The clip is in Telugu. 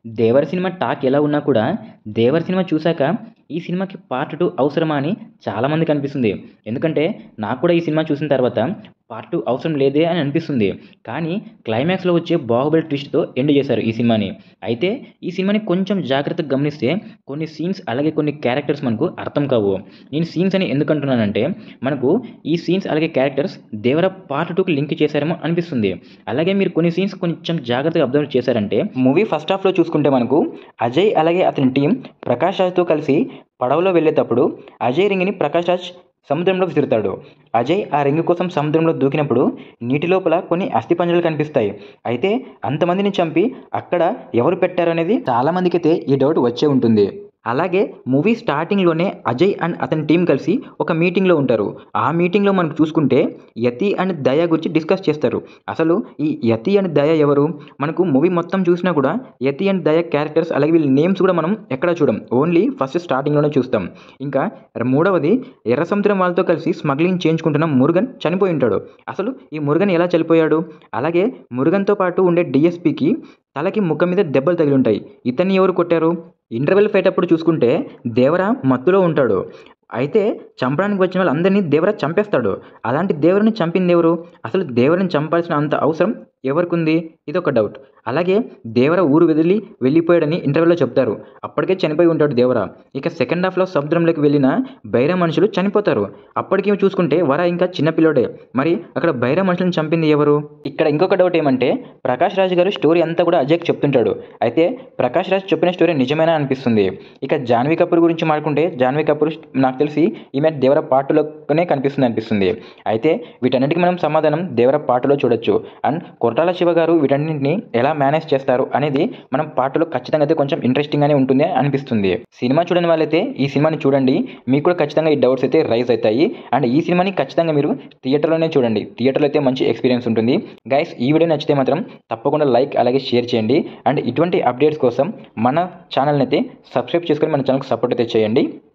దేవర సినిమా టాక్ ఎలా ఉన్నా కూడా దేవర సినిమా చూశాక ఈ సినిమాకి పార్ట్ టూ అవసరమా అని చాలామందికి అనిపిస్తుంది ఎందుకంటే నాకు కూడా ఈ సినిమా చూసిన తర్వాత పార్ట్ టూ అవసరం లేదే అని అనిపిస్తుంది కానీ క్లైమాక్స్లో వచ్చే బాహుబలి ట్విస్ట్తో ఎండ్ చేశారు ఈ సినిమాని అయితే ఈ సినిమాని కొంచెం జాగ్రత్తగా గమనిస్తే కొన్ని సీన్స్ అలాగే కొన్ని క్యారెక్టర్స్ మనకు అర్థం కావు నేను సీన్స్ అని ఎందుకు అంటున్నానంటే మనకు ఈ సీన్స్ అలాగే క్యారెక్టర్స్ దేవర పార్ట్ టూకి లింక్ చేశారేమో అనిపిస్తుంది అలాగే మీరు కొన్ని సీన్స్ కొంచెం జాగ్రత్తగా అబ్జర్వ్ చేశారంటే మూవీ ఫస్ట్ హాఫ్లో చూసుకుంటే మనకు అజయ్ అలాగే అతని టీం ప్రకాష్ రాజ్తో కలిసి పడవలో వెళ్ళేటప్పుడు అజయ్ రింగ్ని ప్రకాష్ రాజ్ సముద్రంలో విసురుతాడు అజయ్ ఆ రింగ్ కోసం సముద్రంలో దూకినప్పుడు నీటి లోపల కొన్ని అస్థిపంజరాలు కనిపిస్తాయి అయితే అంతమందిని చంపి అక్కడ ఎవరు పెట్టారు అనేది చాలామందికి అయితే ఈ డౌట్ వచ్చే ఉంటుంది అలాగే మూవీ స్టార్టింగ్లోనే అజయ్ అండ్ అతని టీం కలిసి ఒక మీటింగ్లో ఉంటారు ఆ మీటింగ్లో మనకు చూసుకుంటే యతి అండ్ దయ గురించి డిస్కస్ చేస్తారు అసలు ఈ యతి అండ్ దయ ఎవరు మనకు మూవీ మొత్తం చూసినా కూడా యతి అండ్ దయ క్యారెక్టర్స్ అలాగే వీళ్ళ నేమ్స్ కూడా మనం ఎక్కడ చూడం ఓన్లీ ఫస్ట్ స్టార్టింగ్లోనే చూస్తాం ఇంకా మూడవది ఎర్ర సముద్రం వాళ్ళతో కలిసి స్మగ్లింగ్ చేయించుకుంటున్న మురుగన్ చనిపోయి ఉంటాడు అసలు ఈ మురుగన్ ఎలా చనిపోయాడు అలాగే మురుగన్తో పాటు ఉండే డిఎస్పికి తలకి ముఖం మీద దెబ్బలు తగిలి ఉంటాయి ఇతన్ని ఎవరు కొట్టారు ఇంటర్వెల్ ఫైట్ అప్పుడు చూసుకుంటే దేవర మత్తులో ఉంటాడు అయితే చంపడానికి వచ్చిన వాళ్ళందరినీ దేవర చంపేస్తాడు అలాంటి దేవరని చంపింది ఎవరు అసలు దేవరని చంపాల్సిన అంత అవసరం ఎవరికి ఉంది ఇది ఒక డౌట్ అలాగే దేవర ఊరు వదిలి వెళ్ళిపోయాడని ఇంటర్వ్యూలో చెప్తారు అప్పటికే చనిపోయి ఉంటాడు దేవర ఇక సెకండ్ హాఫ్లో సముద్రంలోకి వెళ్ళిన బైర మనుషులు చనిపోతారు అప్పటికి చూసుకుంటే వర ఇంకా చిన్నపిల్లోడే మరి అక్కడ బైర మనుషులను చంపింది ఎవరు ఇక్కడ ఇంకొక డౌట్ ఏమంటే ప్రకాష్ రాజ్ గారు స్టోరీ అంతా కూడా అజయ్కి చెప్తుంటాడు అయితే ప్రకాష్ రాజ్ చెప్పిన స్టోరీ నిజమేనా అనిపిస్తుంది ఇక జాన్వీ కపూర్ గురించి మాట్లాడుకుంటే జాన్వీ కపూర్ నాకు తెలిసి ఈమె దేవర పాటులోనే కనిపిస్తుంది అనిపిస్తుంది అయితే వీటన్నిటికీ మనం సమాధానం దేవర పాటలో చూడొచ్చు అండ్ కొరటాల శివ గారు వీటన్నింటిని ఎలా మేనేజ్ చేస్తారు అనేది మనం పాటలో ఖచ్చితంగా అయితే కొంచెం ఇంట్రెస్టింగ్గానే ఉంటుంది అనిపిస్తుంది సినిమా చూడని వాళ్ళైతే ఈ సినిమాని చూడండి మీకు కూడా ఖచ్చితంగా ఈ డౌట్స్ అయితే రైజ్ అవుతాయి అండ్ ఈ సినిమాని ఖచ్చితంగా మీరు థియేటర్లోనే చూడండి థియేటర్లో అయితే మంచి ఎక్స్పీరియన్స్ ఉంటుంది గైస్ ఈ వీడియో నచ్చితే మాత్రం తప్పకుండా లైక్ అలాగే షేర్ చేయండి అండ్ ఇటువంటి అప్డేట్స్ కోసం మన ఛానల్ని అయితే సబ్స్క్రైబ్ చేసుకొని మన ఛానల్కి సపోర్ట్ అయితే చేయండి